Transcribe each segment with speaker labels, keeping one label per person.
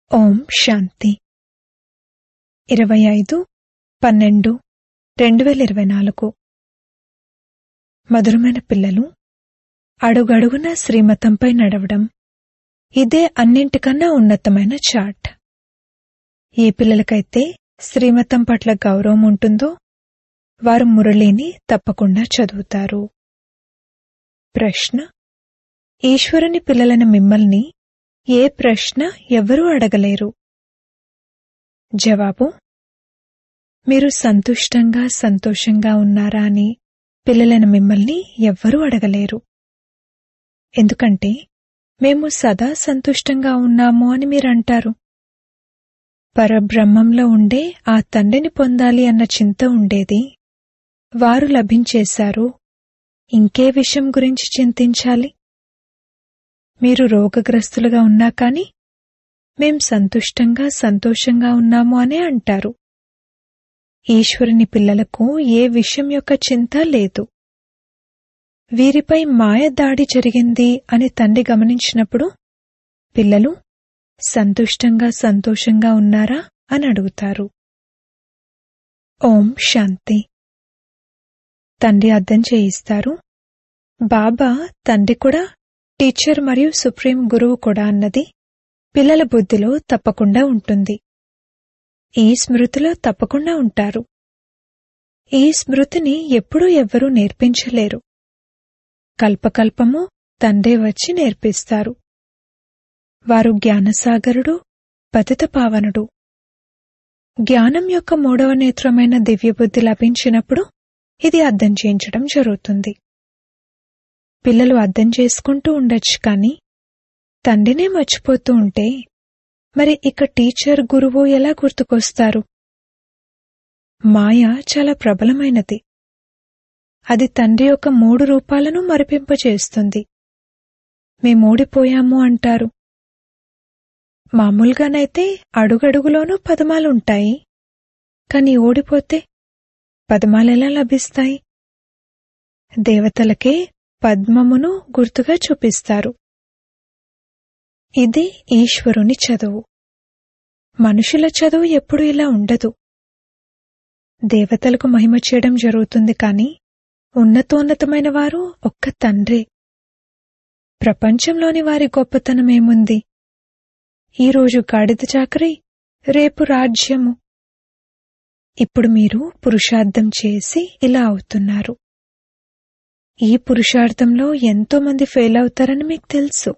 Speaker 1: ఓం శాంతి ఇరవై ఐదు పన్నెండు రెండు వేల ఇరవై నాలుగు మధురమైన పిల్లలు అడుగడుగున శ్రీమతంపై నడవడం ఇదే అన్నింటికన్నా ఉన్నతమైన చాట్ ఏ పిల్లలకైతే శ్రీమతం పట్ల గౌరవం ఉంటుందో వారు మురళిని తప్పకుండా చదువుతారు ప్రశ్న ఈశ్వరుని పిల్లలైన మిమ్మల్ని ఏ ప్రశ్న ఎవరూ అడగలేరు జవాబు మీరు సంతుష్టంగా సంతోషంగా ఉన్నారా అని పిల్లలైన మిమ్మల్ని ఎవ్వరూ అడగలేరు ఎందుకంటే మేము సదా సంతుష్టంగా ఉన్నాము అని మీరు అంటారు పరబ్రహ్మంలో ఉండే ఆ తండ్రిని పొందాలి అన్న చింత ఉండేది వారు లభించేశారు ఇంకే విషయం గురించి చింతించాలి మీరు రోగగ్రస్తులుగా ఉన్నా కాని మేం సంతుష్టంగా సంతోషంగా ఉన్నాము అనే అంటారు ఈశ్వరుని పిల్లలకు ఏ విషయం యొక్క చింత లేదు వీరిపై మాయ దాడి జరిగింది అని తండ్రి గమనించినప్పుడు పిల్లలు సంతుష్టంగా సంతోషంగా ఉన్నారా అని అడుగుతారు ఓం శాంతి తండ్రి అర్థం చేయిస్తారు బాబా తండ్రి కూడా టీచర్ మరియు సుప్రీం గురువు కూడా అన్నది పిల్లల బుద్ధిలో తప్పకుండా ఉంటుంది ఈ స్మృతిలో తప్పకుండా ఉంటారు ఈ స్మృతిని ఎప్పుడూ ఎవ్వరూ నేర్పించలేరు కల్పకల్పము తండ్రే వచ్చి నేర్పిస్తారు వారు జ్ఞానసాగరుడు పతిత పావనుడు జ్ఞానం యొక్క మూడవ నేత్రమైన దివ్యబుద్ధి లభించినప్పుడు ఇది అర్థం చేయించడం జరుగుతుంది పిల్లలు అర్థం చేసుకుంటూ ఉండొచ్చు కాని తండ్రినే మర్చిపోతూ ఉంటే మరి ఇక టీచర్ గురువు ఎలా గుర్తుకొస్తారు మాయ చాలా ప్రబలమైనది అది తండ్రి యొక్క మూడు రూపాలను మరిపింపచేస్తుంది మేమోడిపోయాము అంటారు మామూలుగానైతే అడుగడుగులోనూ పదమాలుంటాయి కాని ఓడిపోతే పదమాలెలా లభిస్తాయి దేవతలకే పద్మమును గుర్తుగా చూపిస్తారు ఇది ఈశ్వరుని చదువు మనుషుల చదువు ఎప్పుడు ఇలా ఉండదు దేవతలకు మహిమ చేయడం జరుగుతుంది కాని ఉన్నతోన్నతమైన వారు ఒక్క తండ్రే ప్రపంచంలోని వారి గొప్పతనమేముంది ఈరోజు గాడిద చాకరి రేపు రాజ్యము ఇప్పుడు మీరు పురుషార్థం చేసి ఇలా అవుతున్నారు ఈ పురుషార్థంలో ఎంతో మంది ఫెయిల్ అవుతారని మీకు తెలుసు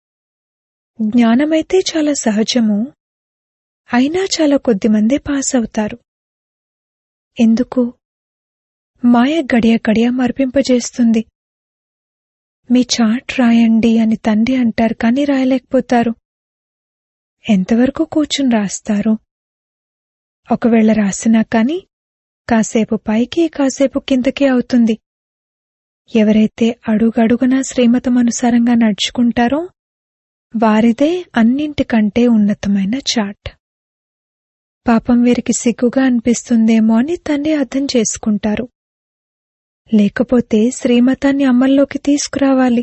Speaker 1: జ్ఞానమైతే చాలా సహజము అయినా చాలా కొద్దిమందే పాస్ అవుతారు ఎందుకు మాయ గడియ గడియ మరిపింపజేస్తుంది మీ చాట్ రాయండి అని తండ్రి అంటారు కానీ రాయలేకపోతారు ఎంతవరకు కూర్చుని రాస్తారు ఒకవేళ రాసినా కాని కాసేపు పైకి కాసేపు కిందకి అవుతుంది ఎవరైతే అడుగడుగున శ్రీమతమనుసారంగా నడుచుకుంటారో వారిదే అన్నింటికంటే ఉన్నతమైన చాట్ పాపం వీరికి సిగ్గుగా అనిపిస్తుందేమో అని తండ్రి అర్థం చేసుకుంటారు లేకపోతే శ్రీమతాన్ని అమల్లోకి తీసుకురావాలి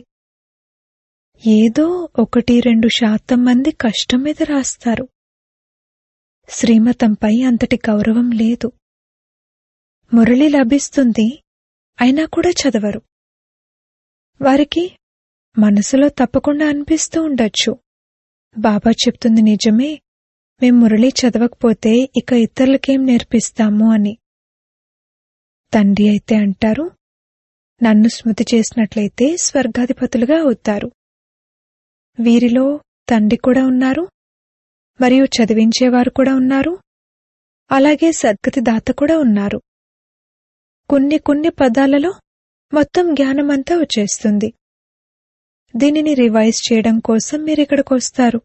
Speaker 1: ఏదో ఒకటి రెండు శాతం మంది కష్టం మీద రాస్తారు శ్రీమతంపై అంతటి గౌరవం లేదు మురళి లభిస్తుంది అయినా కూడా చదవరు వారికి మనసులో తప్పకుండా అనిపిస్తూ ఉండొచ్చు బాబా చెప్తుంది నిజమే మేం మురళి చదవకపోతే ఇక ఇతరులకేం నేర్పిస్తాము అని తండ్రి అయితే అంటారు నన్ను స్మృతి చేసినట్లయితే స్వర్గాధిపతులుగా అవుతారు వీరిలో తండ్రి కూడా ఉన్నారు మరియు చదివించేవారు కూడా ఉన్నారు అలాగే సద్గతి దాత కూడా ఉన్నారు కొన్ని కొన్ని పదాలలో మొత్తం జ్ఞానమంతా వచ్చేస్తుంది దీనిని రివైజ్ చేయడం కోసం మీరు ఇక్కడికి వస్తారు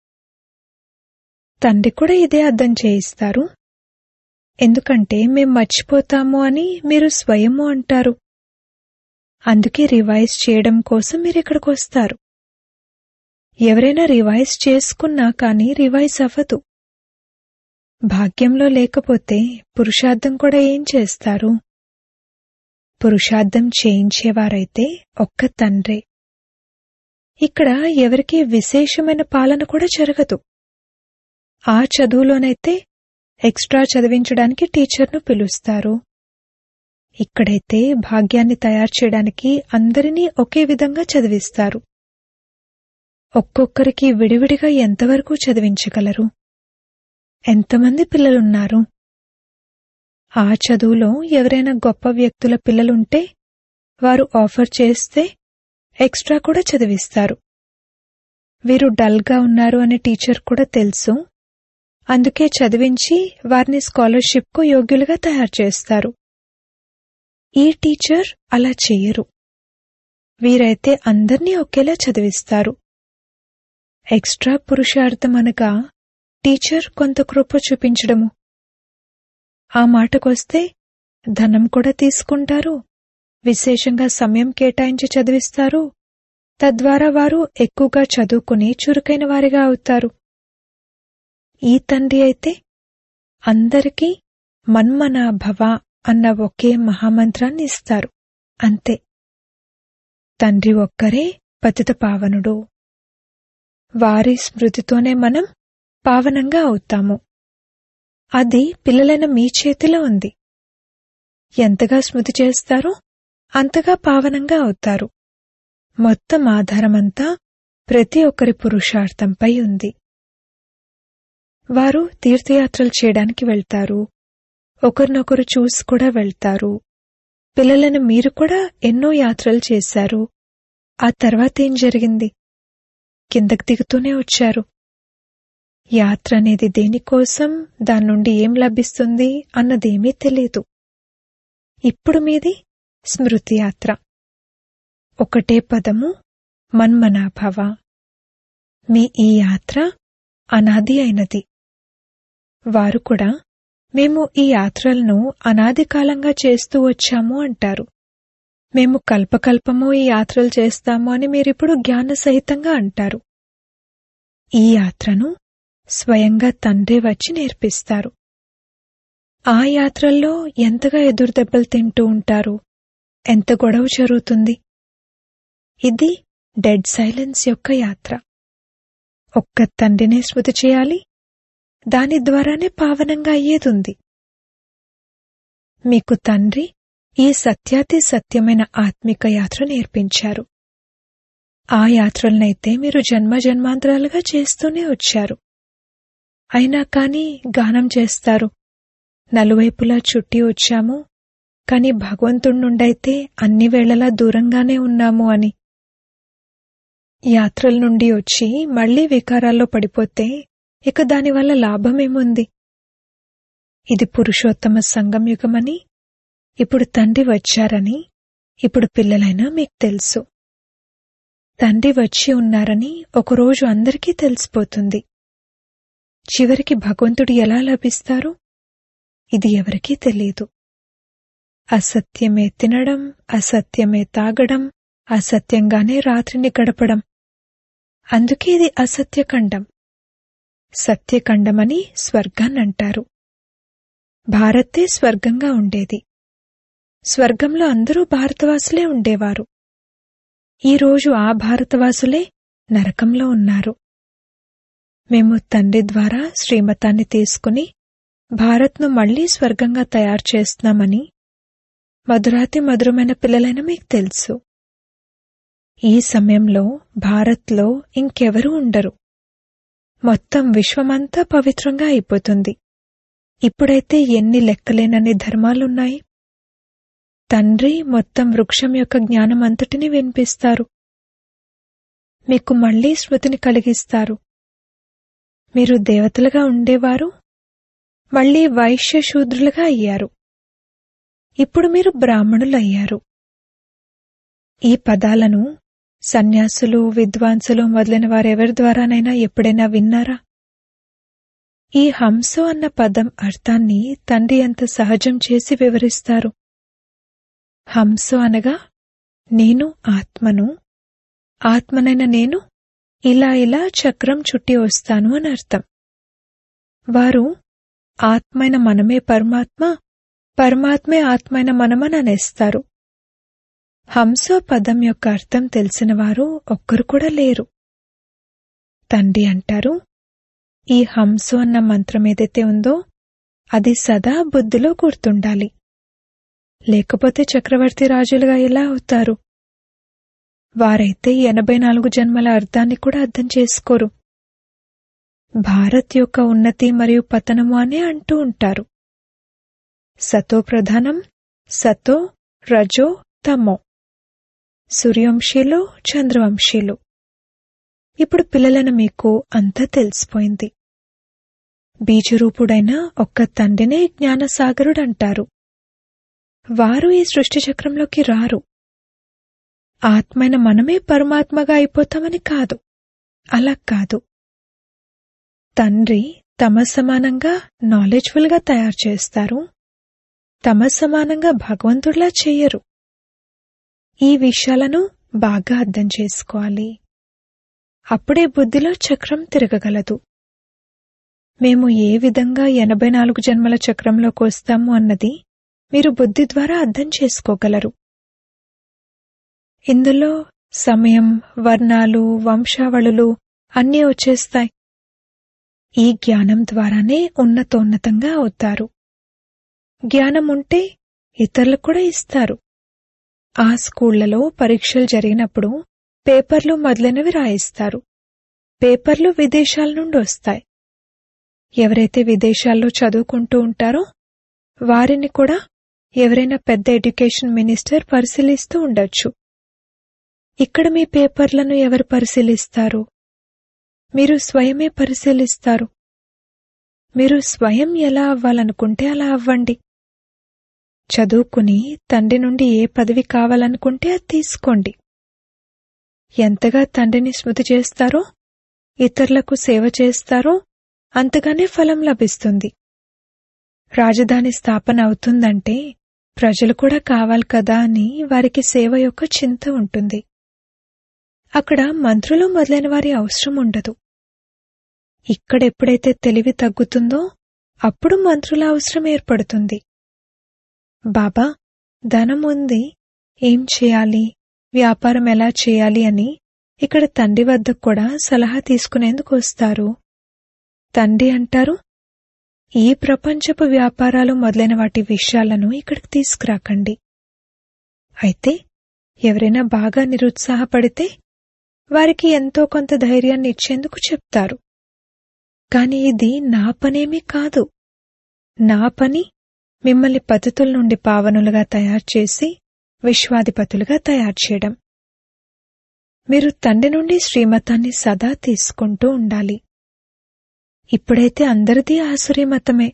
Speaker 1: తండ్రి కూడా ఇదే అర్థం చేయిస్తారు ఎందుకంటే మేం మర్చిపోతాము అని మీరు స్వయము అంటారు అందుకే రివైజ్ చేయడం కోసం మీరు ఇక్కడికి వస్తారు ఎవరైనా రివైజ్ చేసుకున్నా కానీ రివైజ్ అవ్వదు భాగ్యంలో లేకపోతే పురుషార్థం కూడా ఏం చేస్తారు పురుషార్థం చేయించేవారైతే ఒక్క తండ్రే ఇక్కడ ఎవరికీ విశేషమైన పాలన కూడా జరగదు ఆ చదువులోనైతే ఎక్స్ట్రా చదివించడానికి టీచర్ను పిలుస్తారు ఇక్కడైతే భాగ్యాన్ని తయారు చేయడానికి అందరినీ ఒకే విధంగా చదివిస్తారు ఒక్కొక్కరికి విడివిడిగా ఎంతవరకు చదివించగలరు ఎంతమంది పిల్లలున్నారు ఆ చదువులో ఎవరైనా గొప్ప వ్యక్తుల పిల్లలుంటే వారు ఆఫర్ చేస్తే ఎక్స్ట్రా కూడా చదివిస్తారు వీరు డల్గా ఉన్నారు అనే టీచర్ కూడా తెలుసు అందుకే చదివించి వారిని స్కాలర్షిప్కు యోగ్యులుగా తయారు చేస్తారు ఈ టీచర్ అలా చెయ్యరు వీరైతే అందర్నీ ఒకేలా చదివిస్తారు ఎక్స్ట్రా పురుషార్థం అనగా టీచర్ కొంత కృప చూపించడము ఆ మాటకొస్తే ధనం కూడా తీసుకుంటారు విశేషంగా సమయం కేటాయించి చదివిస్తారు తద్వారా వారు ఎక్కువగా చదువుకుని చురుకైన వారిగా అవుతారు ఈ తండ్రి అయితే అందరికీ మన్మన భవ అన్న ఒకే మహామంత్రాన్ని ఇస్తారు అంతే తండ్రి ఒక్కరే పతిత పావనుడు వారి స్మృతితోనే మనం పావనంగా అవుతాము అది పిల్లలైన మీ చేతిలో ఉంది ఎంతగా స్మృతి చేస్తారో అంతగా పావనంగా అవుతారు మొత్తం ఆధారమంతా ప్రతి ఒక్కరి పురుషార్థంపై ఉంది వారు తీర్థయాత్రలు చేయడానికి వెళ్తారు ఒకరినొకరు చూసి కూడా వెళ్తారు పిల్లలను మీరు కూడా ఎన్నో యాత్రలు చేశారు ఆ తర్వాత ఏం జరిగింది కిందకి దిగుతూనే వచ్చారు యాత్ర అనేది దేనికోసం దాని నుండి ఏం లభిస్తుంది అన్నదేమీ తెలియదు ఇప్పుడు మీది స్మృతి యాత్ర ఒకటే పదము మన్మనాభవ మీ ఈ యాత్ర అనాది అయినది వారు కూడా మేము ఈ యాత్రలను అనాది కాలంగా చేస్తూ వచ్చాము అంటారు మేము కల్పకల్పము ఈ యాత్రలు చేస్తాము అని మీరిప్పుడు జ్ఞాన సహితంగా అంటారు ఈ యాత్రను స్వయంగా తండ్రి వచ్చి నేర్పిస్తారు ఆ యాత్రల్లో ఎంతగా ఎదురుదెబ్బలు తింటూ ఉంటారు ఎంత గొడవ జరుగుతుంది ఇది డెడ్ సైలెన్స్ యొక్క యాత్ర ఒక్క తండ్రినే స్మృతి చేయాలి దాని ద్వారానే పావనంగా అయ్యేదుంది మీకు తండ్రి ఈ సత్యాతి సత్యమైన ఆత్మిక యాత్ర నేర్పించారు ఆ యాత్రలనైతే మీరు జన్మ జన్మాంతరాలుగా చేస్తూనే వచ్చారు అయినా కాని గానం చేస్తారు నలువైపులా చుట్టి వచ్చాము కాని భగవంతుడి నుండైతే అన్ని వేళలా దూరంగానే ఉన్నాము అని యాత్రల నుండి వచ్చి మళ్లీ వికారాల్లో పడిపోతే ఇక దానివల్ల లాభమేముంది ఇది పురుషోత్తమ సంగం యుగమని ఇప్పుడు తండ్రి వచ్చారని ఇప్పుడు పిల్లలైనా మీకు తెలుసు తండ్రి వచ్చి ఉన్నారని ఒకరోజు అందరికీ తెలిసిపోతుంది చివరికి భగవంతుడు ఎలా లభిస్తారు ఇది ఎవరికీ తెలియదు అసత్యమే తినడం అసత్యమే తాగడం అసత్యంగానే రాత్రిని గడపడం అందుకే ఇది అసత్యఖండం సత్యఖండమని స్వర్గాన్నంటారు భారతే స్వర్గంగా ఉండేది స్వర్గంలో అందరూ భారతవాసులే ఉండేవారు ఈరోజు ఆ భారతవాసులే నరకంలో ఉన్నారు మేము తండ్రి ద్వారా శ్రీమతాన్ని తీసుకుని భారత్ను మళ్లీ స్వర్గంగా తయారు చేస్తున్నామని మధురాతి మధురమైన పిల్లలైన మీకు తెలుసు ఈ సమయంలో భారత్లో ఇంకెవరూ ఉండరు మొత్తం విశ్వమంతా పవిత్రంగా అయిపోతుంది ఇప్పుడైతే ఎన్ని లెక్కలేనన్ని ధర్మాలున్నాయి తండ్రి మొత్తం వృక్షం యొక్క జ్ఞానమంతటిని వినిపిస్తారు మీకు మళ్లీ స్మృతిని కలిగిస్తారు మీరు దేవతలుగా ఉండేవారు మళ్లీ వైశ్య శూద్రులుగా అయ్యారు ఇప్పుడు మీరు బ్రాహ్మణులయ్యారు ఈ పదాలను సన్యాసులు విద్వాంసులు మొదలైన వారెవరి ద్వారానైనా ఎప్పుడైనా విన్నారా ఈ హంసో అన్న పదం అర్థాన్ని తండ్రి అంత సహజం చేసి వివరిస్తారు హంసో అనగా నేను ఆత్మను ఆత్మనైన నేను ఇలా ఇలా చక్రం చుట్టి వస్తాను అని అర్థం వారు ఆత్మైన మనమే పరమాత్మ పరమాత్మే ఆత్మైన మనమని అనేస్తారు హంసో పదం యొక్క అర్థం తెలిసిన వారు ఒక్కరు కూడా లేరు తండ్రి అంటారు ఈ హంసు అన్న మంత్రం ఏదైతే ఉందో అది సదా బుద్ధిలో గుర్తుండాలి లేకపోతే చక్రవర్తి రాజులుగా ఎలా అవుతారు వారైతే ఎనభై నాలుగు జన్మల అర్థాన్ని కూడా అర్థం చేసుకోరు భారత్ యొక్క ఉన్నతి మరియు పతనము అనే అంటూ ఉంటారు సతో ప్రధానం సతో రజో తమో సూర్యవంశీలు చంద్రవంశీలు ఇప్పుడు పిల్లలను మీకు అంతా తెలిసిపోయింది బీజరూపుడైన ఒక్క తండ్రినే జ్ఞానసాగరుడంటారు వారు ఈ సృష్టి చక్రంలోకి రారు ఆత్మైన మనమే పరమాత్మగా అయిపోతామని కాదు అలా కాదు తండ్రి తమ సమానంగా నాలెడ్జ్ఫుల్ గా తయారు చేస్తారు తమ సమానంగా భగవంతుడిలా చెయ్యరు ఈ విషయాలను బాగా అర్థం చేసుకోవాలి అప్పుడే బుద్ధిలో చక్రం తిరగగలదు మేము ఏ విధంగా ఎనభై నాలుగు జన్మల చక్రంలోకి వస్తాము అన్నది మీరు బుద్ధి ద్వారా అర్థం చేసుకోగలరు ఇందులో సమయం వర్ణాలు వంశావళులు అన్నీ వచ్చేస్తాయి ఈ జ్ఞానం ద్వారానే ఉన్నతోన్నతంగా అవుతారు జ్ఞానం ఉంటే ఇతరులకు కూడా ఇస్తారు ఆ స్కూళ్లలో పరీక్షలు జరిగినప్పుడు పేపర్లు మొదలైనవి రాయిస్తారు పేపర్లు విదేశాల నుండి వస్తాయి ఎవరైతే విదేశాల్లో చదువుకుంటూ ఉంటారో వారిని కూడా ఎవరైనా పెద్ద ఎడ్యుకేషన్ మినిస్టర్ పరిశీలిస్తూ ఉండొచ్చు ఇక్కడ మీ పేపర్లను ఎవరు పరిశీలిస్తారు మీరు స్వయమే పరిశీలిస్తారు మీరు స్వయం ఎలా అవ్వాలనుకుంటే అలా అవ్వండి చదువుకుని తండ్రి నుండి ఏ పదవి కావాలనుకుంటే అది తీసుకోండి ఎంతగా తండ్రిని స్మృతి చేస్తారో ఇతరులకు సేవ చేస్తారో అంతగానే ఫలం లభిస్తుంది రాజధాని స్థాపన అవుతుందంటే ప్రజలు కూడా కావాలి కదా అని వారికి సేవ యొక్క చింత ఉంటుంది అక్కడ మంత్రులు మొదలైన వారి అవసరం ఉండదు ఇక్కడెప్పుడైతే తెలివి తగ్గుతుందో అప్పుడు మంత్రుల అవసరం ఏర్పడుతుంది బాబా ధనం ఉంది ఏం చేయాలి వ్యాపారం ఎలా చేయాలి అని ఇక్కడ తండ్రి వద్ద కూడా సలహా తీసుకునేందుకు వస్తారు తండ్రి అంటారు ఈ ప్రపంచపు వ్యాపారాలు మొదలైన వాటి విషయాలను ఇక్కడికి తీసుకురాకండి అయితే ఎవరైనా బాగా నిరుత్సాహపడితే వారికి ఎంతో కొంత ధైర్యాన్ని ఇచ్చేందుకు చెప్తారు కాని ఇది నా పనేమీ కాదు నా పని మిమ్మల్ని పద్ధతుల నుండి పావనులుగా తయారు చేసి విశ్వాధిపతులుగా తయారు చేయడం మీరు తండ్రి నుండి శ్రీమతాన్ని సదా తీసుకుంటూ ఉండాలి ఇప్పుడైతే అందరిది ఆసురీమతమే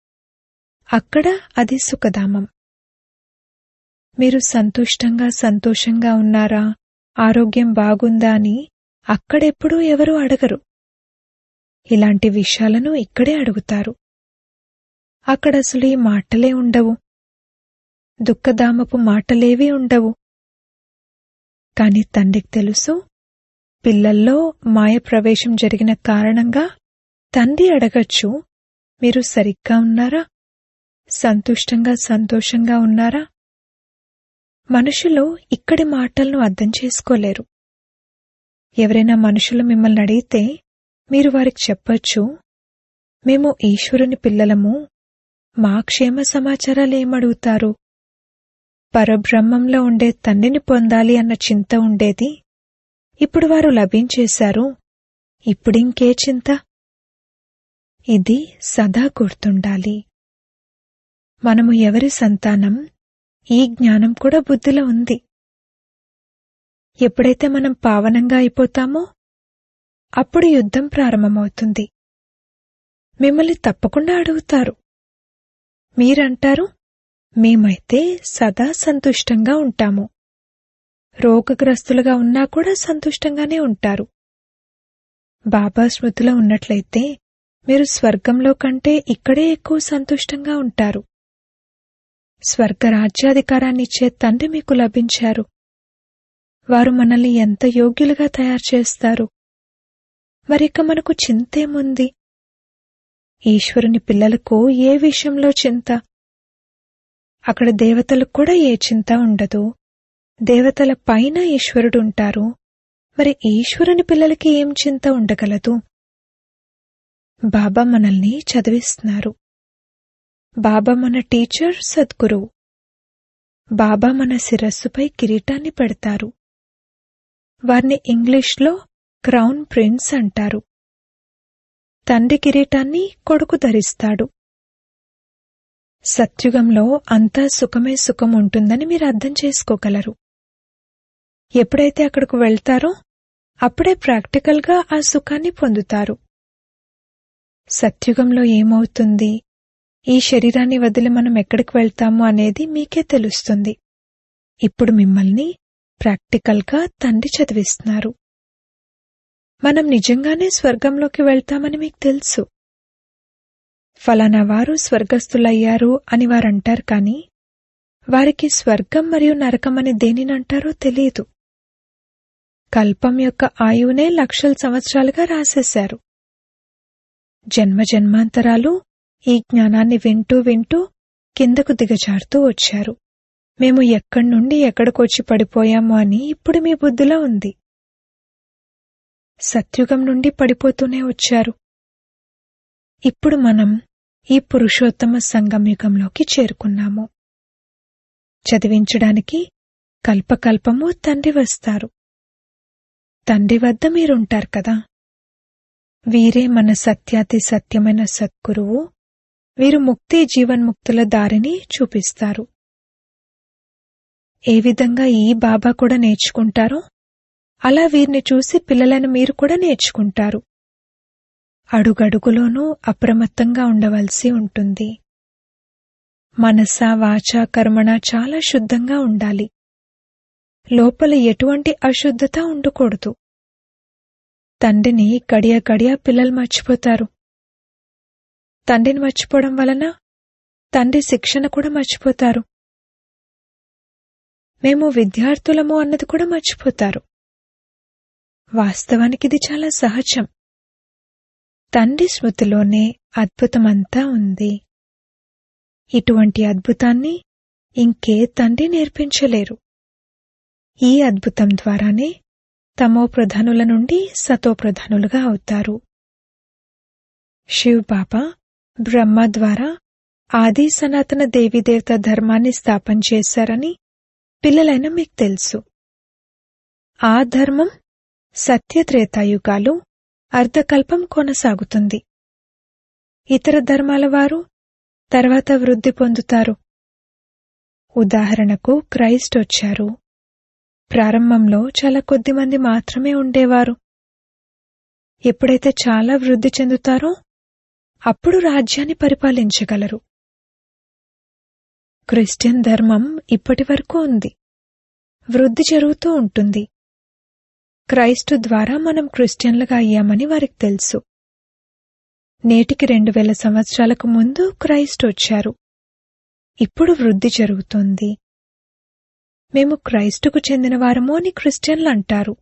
Speaker 1: అక్కడ అది సుఖధామం మీరు సంతుష్టంగా సంతోషంగా ఉన్నారా ఆరోగ్యం బాగుందా అని అక్కడెప్పుడూ ఎవరూ అడగరు ఇలాంటి విషయాలను ఇక్కడే అడుగుతారు అక్కడ అసలు ఈ మాటలే ఉండవు దుఃఖధామపు మాటలేవీ ఉండవు కాని తండ్రికి తెలుసు పిల్లల్లో మాయ ప్రవేశం జరిగిన కారణంగా తండ్రి అడగచ్చు మీరు సరిగ్గా ఉన్నారా సంతుష్టంగా సంతోషంగా ఉన్నారా మనుషులు ఇక్కడి మాటలను అర్థం చేసుకోలేరు ఎవరైనా మనుషులు మిమ్మల్ని అడిగితే మీరు వారికి చెప్పొచ్చు మేము ఈశ్వరుని పిల్లలము మా క్షేమ సమాచారాలు ఏమడుగుతారు పరబ్రహ్మంలో ఉండే తండ్రిని పొందాలి అన్న చింత ఉండేది ఇప్పుడు వారు లభించేశారు ఇప్పుడింకే చింత ఇది సదా గుర్తుండాలి మనము ఎవరి సంతానం ఈ జ్ఞానం కూడా బుద్ధిలో ఉంది ఎప్పుడైతే మనం పావనంగా అయిపోతామో అప్పుడు యుద్ధం ప్రారంభమవుతుంది మిమ్మల్ని తప్పకుండా అడుగుతారు మీరంటారు మేమైతే సదా సంతుష్టంగా ఉంటాము రోగగ్రస్తులుగా ఉన్నా కూడా సంతుష్టంగానే ఉంటారు బాబా స్మృతిలో ఉన్నట్లయితే మీరు స్వర్గంలో కంటే ఇక్కడే ఎక్కువ సంతుష్టంగా ఉంటారు స్వర్గ రాజ్యాధికారాన్ని ఇచ్చే తండ్రి మీకు లభించారు వారు మనల్ని ఎంత యోగ్యులుగా తయారు చేస్తారు మరిక మనకు చింతేముంది ఈశ్వరుని పిల్లలకు ఏ విషయంలో చింత అక్కడ దేవతలకు కూడా ఏ చింత ఉండదు దేవతల పైన ఈశ్వరుడు ఉంటారు మరి ఈశ్వరుని పిల్లలకి ఏం చింత ఉండగలదు బాబా మనల్ని చదివిస్తున్నారు బాబా మన టీచర్ సద్గురువు బాబా మన శిరస్సుపై కిరీటాన్ని పెడతారు వారిని ఇంగ్లీష్లో క్రౌన్ ప్రిన్స్ అంటారు తండ్రి కిరీటాన్ని కొడుకు ధరిస్తాడు సత్యుగంలో అంతా సుఖమే సుఖం ఉంటుందని మీరు అర్థం చేసుకోగలరు ఎప్పుడైతే అక్కడకు వెళ్తారో అప్పుడే ప్రాక్టికల్గా ఆ సుఖాన్ని పొందుతారు సత్యుగంలో ఏమవుతుంది ఈ శరీరాన్ని వదిలి మనం ఎక్కడికి వెళ్తాము అనేది మీకే తెలుస్తుంది ఇప్పుడు మిమ్మల్ని ప్రాక్టికల్గా తండ్రి చదివిస్తున్నారు మనం నిజంగానే స్వర్గంలోకి వెళ్తామని మీకు తెలుసు ఫలానా వారు స్వర్గస్థులయ్యారు అని వారంటారు కాని వారికి స్వర్గం మరియు నరకం అని దేనినంటారో తెలియదు కల్పం యొక్క ఆయువునే లక్షల సంవత్సరాలుగా రాసేశారు జన్మ జన్మాంతరాలు ఈ జ్ఞానాన్ని వింటూ వింటూ కిందకు దిగజారుతూ వచ్చారు మేము ఎక్కడి నుండి ఎక్కడికొచ్చి పడిపోయాము అని ఇప్పుడు మీ బుద్ధిలో ఉంది సత్యుగం నుండి పడిపోతూనే వచ్చారు ఇప్పుడు మనం ఈ పురుషోత్తమ సంగమయుగంలోకి చేరుకున్నాము చదివించడానికి కల్పకల్పము తండ్రి వస్తారు తండ్రి వద్ద మీరుంటారు కదా వీరే మన సత్యాతి సత్యమైన సద్గురువు వీరు ముక్తి జీవన్ముక్తుల దారిని చూపిస్తారు ఏ విధంగా ఈ బాబా కూడా నేర్చుకుంటారో అలా వీరిని చూసి పిల్లలను మీరు కూడా నేర్చుకుంటారు అడుగడుగులోనూ అప్రమత్తంగా ఉండవలసి ఉంటుంది మనస వాచ కర్మణ చాలా శుద్ధంగా ఉండాలి లోపల ఎటువంటి అశుద్ధత ఉండకూడదు తండ్రిని గడియ గడియ పిల్లలు మర్చిపోతారు తండ్రిని మర్చిపోవడం వలన తండ్రి శిక్షణ కూడా మర్చిపోతారు మేము విద్యార్థులము అన్నది కూడా మర్చిపోతారు వాస్తవానికి ఇది చాలా సహజం తండ్రి స్మృతిలోనే అద్భుతమంతా ఉంది ఇటువంటి అద్భుతాన్ని ఇంకే తండ్రి నేర్పించలేరు ఈ అద్భుతం ద్వారానే తమో ప్రధానుల నుండి సతో ప్రధానులుగా అవుతారు శివ్ బాబా బ్రహ్మ ద్వారా ఆది సనాతన దేవీదేవత ధర్మాన్ని స్థాపన చేశారని పిల్లలైన మీకు తెలుసు ఆ ధర్మం సత్యత్రేతాయుగాలు అర్ధకల్పం కొనసాగుతుంది ఇతర ధర్మాల వారు తర్వాత వృద్ధి పొందుతారు ఉదాహరణకు క్రైస్ట్ వచ్చారు ప్రారంభంలో చాలా కొద్ది మంది మాత్రమే ఉండేవారు ఎప్పుడైతే చాలా వృద్ధి చెందుతారో అప్పుడు రాజ్యాన్ని పరిపాలించగలరు క్రిస్టియన్ ధర్మం ఇప్పటి వరకు ఉంది వృద్ధి జరుగుతూ ఉంటుంది క్రైస్తు ద్వారా మనం క్రిస్టియన్లుగా అయ్యామని వారికి తెలుసు నేటికి రెండు వేల సంవత్సరాలకు ముందు క్రైస్ట్ వచ్చారు ఇప్పుడు వృద్ధి జరుగుతుంది మేము క్రైస్టుకు చెందినవారము అని క్రిస్టియన్లు అంటారు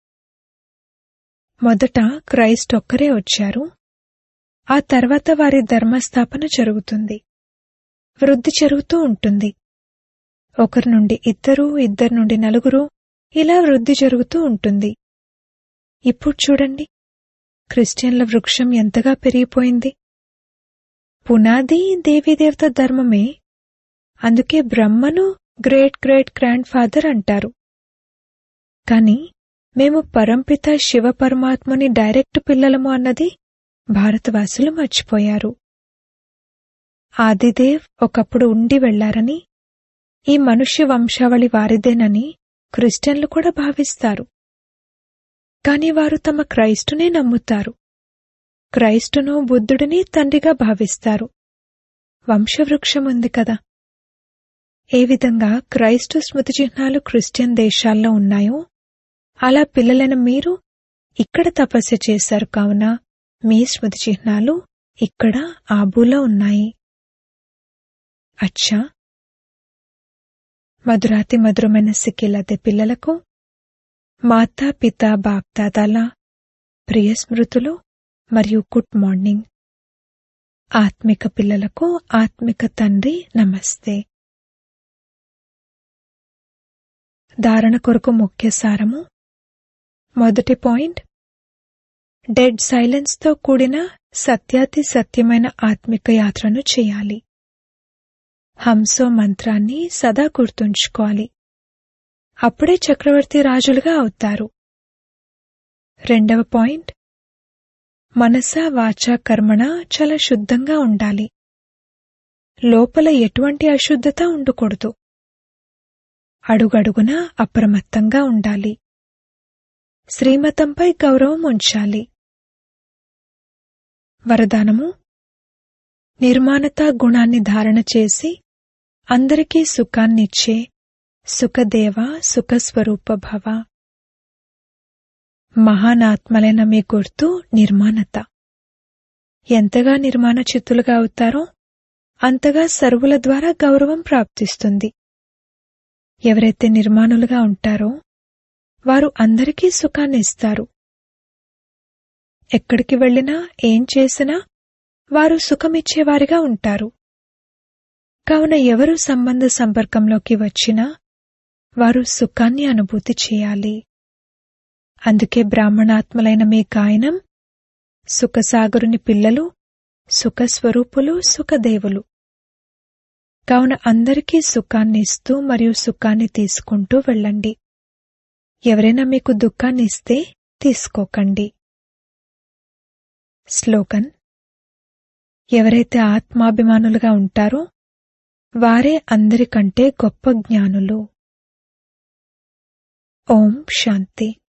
Speaker 1: మొదట క్రైస్ట్ ఒక్కరే వచ్చారు ఆ తర్వాత వారి ధర్మస్థాపన జరుగుతుంది వృద్ధి జరుగుతూ ఉంటుంది ఒకరి నుండి ఇద్దరు ఇద్దరు నుండి నలుగురు ఇలా వృద్ధి జరుగుతూ ఉంటుంది ఇప్పుడు చూడండి క్రిస్టియన్ల వృక్షం ఎంతగా పెరిగిపోయింది పునాది దేవీదేవత ధర్మమే అందుకే బ్రహ్మను గ్రేట్ గ్రేట్ గ్రాండ్ ఫాదర్ అంటారు కాని మేము పరంపిత శివ పరమాత్మని డైరెక్ట్ పిల్లలము అన్నది భారతవాసులు మర్చిపోయారు ఆదిదేవ్ ఒకప్పుడు ఉండి వెళ్లారని ఈ మనుష్య వంశావళి వారిదేనని క్రిస్టియన్లు కూడా భావిస్తారు కాని వారు తమ క్రైస్తునే నమ్ముతారు క్రైస్తును బుద్ధుడిని తండ్రిగా భావిస్తారు వంశవృక్షం ఉంది కదా ఏ విధంగా క్రైస్తు స్మృతి చిహ్నాలు క్రిస్టియన్ దేశాల్లో ఉన్నాయో అలా పిల్లలైన మీరు ఇక్కడ తపస్య చేశారు కావున మీ స్మృతి చిహ్నాలు ఇక్కడ ఆబూలో ఉన్నాయి అచ్చా మధురాతి మధురమైన సిక్కిలదే పిల్లలకు మాతా పిత బాప్దాదాల ప్రియ స్మృతులు మరియు గుడ్ మార్నింగ్ ఆత్మిక పిల్లలకు ఆత్మిక తండ్రి నమస్తే ధారణ కొరకు ముఖ్య సారము మొదటి పాయింట్ డెడ్ సైలెన్స్తో కూడిన సత్యాతి సత్యమైన ఆత్మిక యాత్రను చేయాలి హంసో మంత్రాన్ని సదా గుర్తుంచుకోవాలి అప్పుడే చక్రవర్తి రాజులుగా అవుతారు రెండవ పాయింట్ మనస వాచ కర్మణ చాలా శుద్ధంగా ఉండాలి లోపల ఎటువంటి అశుద్ధత ఉండకూడదు అడుగడుగున అప్రమత్తంగా ఉండాలి శ్రీమతంపై గౌరవం ఉంచాలి వరదానము నిర్మాణత గుణాన్ని ధారణ చేసి అందరికీ సుఖాన్నిచ్చే సుఖదేవ సుఖస్వరూప భవ మహానాత్మలైన మీ గుర్తు నిర్మాణత ఎంతగా నిర్మాణ చిత్తులుగా అవుతారో అంతగా సర్వుల ద్వారా గౌరవం ప్రాప్తిస్తుంది ఎవరైతే నిర్మాణులుగా ఉంటారో వారు అందరికీ సుఖాన్ని ఇస్తారు ఎక్కడికి వెళ్ళినా ఏం చేసినా వారు సుఖమిచ్చేవారిగా ఉంటారు కావున ఎవరు సంబంధ సంపర్కంలోకి వచ్చినా వారు సుఖాన్ని అనుభూతి చేయాలి అందుకే బ్రాహ్మణాత్మలైన మీ గాయనం సుఖసాగరుని పిల్లలు సుఖస్వరూపులు సుఖదేవులు కావున అందరికీ సుఖాన్ని ఇస్తూ మరియు సుఖాన్ని తీసుకుంటూ వెళ్ళండి ఎవరైనా మీకు దుఃఖాన్ని ఇస్తే తీసుకోకండి స్లోగన్ ఎవరైతే ఆత్మాభిమానులుగా ఉంటారో వారే అందరికంటే గొప్ప జ్ఞానులు ఓం శాంతి